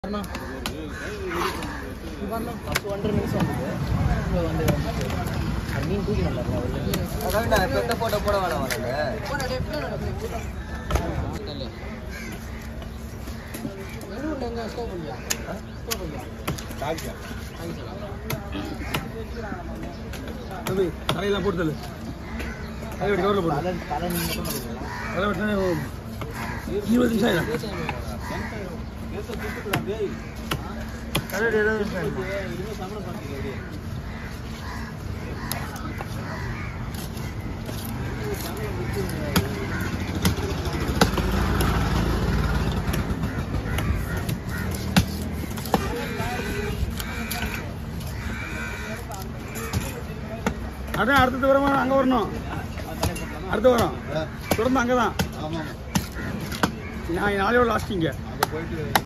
அண்ணா வரணும் ஃபஸ்ட் ஒன்றரை நிமிஷம் வந்தது இங்கே வந்து அது மீன் தூக்கி நல்லா அதான்டா பெத்த போட்டோ போட வேணாம் வரல வெளியூரில் எங்கே ஸ்டோவ் இல்லையா ஸ்டோவ் இல்லையா தம்பி தலையெல்லாம் போட்டு தள்ளு அதை வெட்டி கவரில் போடு தலை தலை நீங்கள் மட்டும் பண்ணுவீங்களா அதை வெட்டினா இருபது நிமிஷம் ஆயிடும் இருபது நிமிஷம் அதான் அடுத்த வாரம் அங்கே வரணும் அடுத்த வாரம் தொடர்ந்து அங்கே தான் ஆமாம் நான் நாளையோட லாஸ்ட் இங்கே அங்கே போயிட்டு